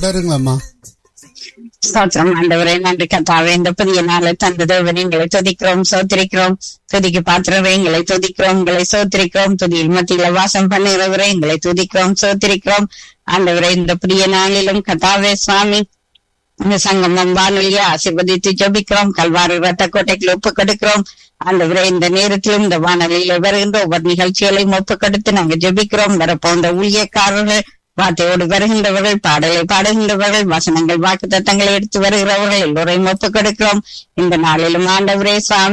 தொடருங்களம்மா ஸ்தோத்திரம் ஆண்டவரே நன்றி கத்தாவே இந்த புதிய நாளை தந்ததேவன் எங்களை துதிக்கிறோம் சோத்திரிக்கிறோம் துதிக்கு பாத்திரவே எங்களை துதிக்கிறோம் உங்களை சோத்திரிக்கிறோம் துதியில் மத்தியில வாசம் பண்ணுகிறவரே எங்களை துதிக்கிறோம் சோத்திரிக்கிறோம் ஆண்டவரே இந்த புதிய நாளிலும் கத்தாவே சுவாமி இந்த சங்கமம் வானொலியை ஆசீர்வதித்து ஜபிக்கிறோம் கல்வாரி ரத்த கோட்டைக்கு ஒப்பு கொடுக்கிறோம் ஆண்டவரே இந்த நேரத்திலும் இந்த வானொலியில வருகின்ற ஒவ்வொரு நிகழ்ச்சிகளையும் ஒப்பு கொடுத்து நாங்க ஜெபிக்கிறோம் வரப்போன்ற ஊழியக்காரர்கள் வார்த்தையோடு வருகின்றவர்கள் பாடலை பாடுகின்றவர்கள் வசனங்கள் வாக்கு தத்தங்களை எடுத்து வருகிறவர்கள் எல்லோரையும் ஒப்புக் கொடுக்கிறோம் இந்த நாளிலும் ஆண்டவரே சுவாமி